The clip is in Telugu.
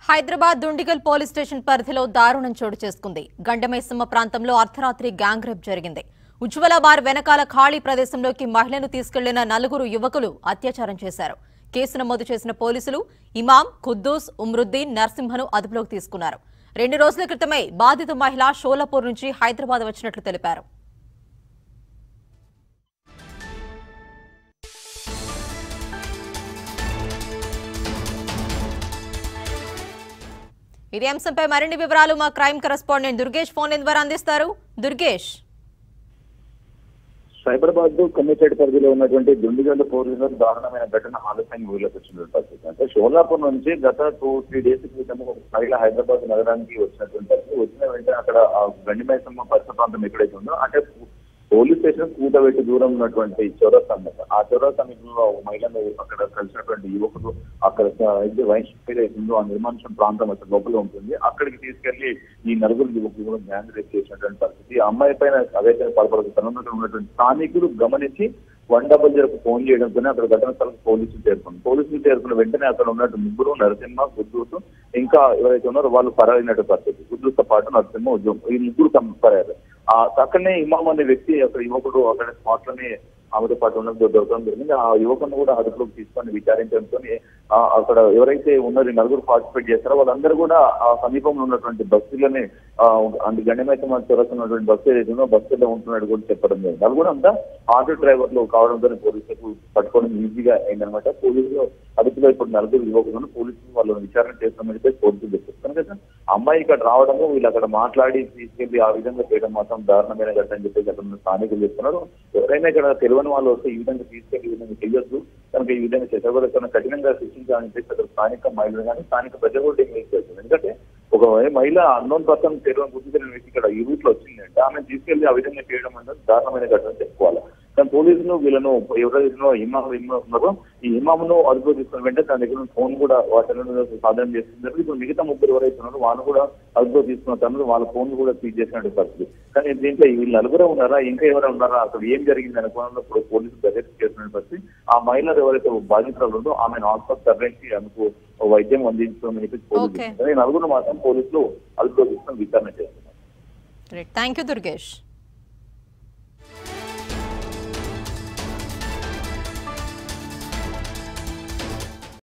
హైదరాబాద్ దుండిగల్ పోలీస్ స్టేషన్ పరిధిలో దారుణం చోటు చేసుకుంది గండమైసమ్మ ప్రాంతంలో అర్ధరాత్రి గ్యాంగ్ రేప్ జరిగింది ఉజ్వల బార్ వెనకాల ఖాళీ ప్రదేశంలోకి మహిళను తీసుకెళ్లిన నలుగురు యువకులు అత్యాచారం చేశారు కేసు నమోదు చేసిన పోలీసులు ఇమాం ఖుద్దూస్ ఉమ్రుద్దీన్ నరసింహను అదుపులోకి తీసుకున్నారు రెండు రోజుల క్రితమే బాధిత మహిళ షోలాపూర్ నుంచి హైదరాబాద్ వచ్చినట్లు తెలిపారు ఇదే అంశంపై మరిన్ని వివరాలు మా crime correspondent Durgesh phone line ద్వారా అందిస్తారు దుర్గేష్ సైబరాబాద్ కమ్యూనికేట్ పరిధిలో ఉన్నటువంటి దుండిగల్ పోలీసులు దారుణమైన ఘటన ఆలస్యంగా ఊళ్ళోకి వచ్చినటువంటి పరిస్థితి అంటే షోలాపూర్ నుంచి గత టూ త్రీ డేస్ క్రితం ఒక మహిళ హైదరాబాద్ నగరానికి వచ్చినటువంటి పరిస్థితి వచ్చిన వెంటనే అక్కడ ఆ గండిమైసమ్మ పరిసర ప్రాంతం ఎక్కడైతే ఉందో అంటే పోలీస్ స్టేషన్ కూటబెట్టి దూరం ఉన్నటువంటి చౌరస్ అన్నమాట ఆ చౌరస్ సమీపంలో ఒక మహిళను అక్కడ కలిసినటువంటి యువకుడు అక్కడ అయితే వైన్ షాప్ ఏదైతే ఉందో ఆ నిర్మానుషం ప్రాంతం అక్కడ లోపల ఉంటుంది అక్కడికి తీసుకెళ్లి ఈ నలుగురు యువకులు కూడా గ్యాంగ్ రేప్ చేసినటువంటి పరిస్థితి ఆ అమ్మాయి పైన అదైతే పాల్పడుతున్న ఉన్నటువంటి స్థానికులు గమనించి వన్ డబల్ జీరోకు ఫోన్ చేయడంతోనే అక్కడ ఘటన స్థలం పోలీసులు చేరుకుంది పోలీసులు చేరుకున్న వెంటనే అక్కడ ఉన్నట్టు ముగ్గురు నరసింహ గుద్దూసు ఇంకా ఎవరైతే ఉన్నారో వాళ్ళు పరాయినట్టు పరిస్థితి గుద్దూసుతో పాటు నరసింహ ఉద్యోగం ఈ ముగ్గురు పరారు ఆ అక్కడనే ఇమాం అనే వ్యక్తి అక్కడ యువకుడు అక్కడ స్పాట్ లోనే ఆమెతో పాటు ఉన్న దొరకడం జరిగింది ఆ యువకుని కూడా అదుపులోకి తీసుకొని విచారించడంతో అక్కడ ఎవరైతే ఉన్నారో ఈ నలుగురు పార్టిసిపేట్ చేస్తారో వాళ్ళందరూ కూడా ఆ సమీపంలో ఉన్నటువంటి బస్సులోనే అందు గణ్యమైతే మన చొరస్తున్నటువంటి బస్సు ఏదైతే ఉందో బస్సులో ఉంటున్నాడు కూడా చెప్పడం జరిగింది నలుగురు అంతా ఆటో డ్రైవర్లు కావడంతో పోలీసులకు పట్టుకోవడం ఈజీగా అయిందనమాట పోలీసులు అదుపులో ఇప్పుడు నలుగురు యువకులను పోలీసులు వాళ్ళు విచారణ చేస్తామని చెప్పి పోలీసులు చెప్తారు కదా అమ్మాయి ఇక్కడ రావడము వీళ్ళు అక్కడ మాట్లాడి తీసుకెళ్లి ఆ విధంగా చేయడం మాత్రం దారుణమైన ఘటన అని చెప్పేసి అక్కడ ఉన్న స్థానికులు చెప్తున్నారు ఎవరైనా ఇక్కడ తెలియని వాళ్ళు వస్తే ఈ విధంగా తీసుకెళ్లి ఈ విధంగా చేయొద్దు కనుక ఈ విధంగా చేసే కూడా చాలా కఠినంగా శిక్షించాలని చెప్పి అక్కడ స్థానిక మహిళలు కానీ స్థానిక ప్రజలు కూడా డిమాండ్ చేస్తుంది ఎందుకంటే ఒక మహిళ అన్నోన్ పర్సన్ తెలియని గుర్తు తెలియని వ్యక్తి ఇక్కడ ఈ రూట్ లో వచ్చిందంటే ఆమె తీసుకెళ్లి ఆ విధంగా చేయడం అనేది దారుణమైన ఘటన చెప్పుకోవాలి కానీ పోలీసులు వీళ్ళను ఎవరైతే ఇమాం ఇమాం ఉన్నారో ఈ ఇమామును అదుపులో తీసుకుని వెంటనే దాని దగ్గర ఫోన్ కూడా వాటిని సాధన చేస్తున్నారు ఇప్పుడు మిగతా ముగ్గురు ఎవరైతే ఉన్నారో వాళ్ళు కూడా అదుపులో తీసుకున్న తను వాళ్ళ ఫోన్ కూడా సీజ్ చేసినట్టు పరిస్థితి కానీ దీంట్లో వీళ్ళు నలుగురే ఉన్నారా ఇంకా ఎవరు ఉన్నారా అసలు ఏం జరిగింది అనుకోవడంలో ఇప్పుడు పోలీసులు దర్యాప్తు చేస్తున్న పరిస్థితి ఆ మహిళలు ఎవరైతే బాధితులు ఉందో ఆమెను హాస్పిటల్ తరలించి ఆమెకు వైద్యం అందించడం చెప్పి పోలీసులు Okay. చెప్తున్నారు. ఈ నలుగురు మాత్రం పోలీసులు అదుపులో తీసుకుని విచారణ చేస్తున్నారు థ్యాంక్ యూ దుర్గేష్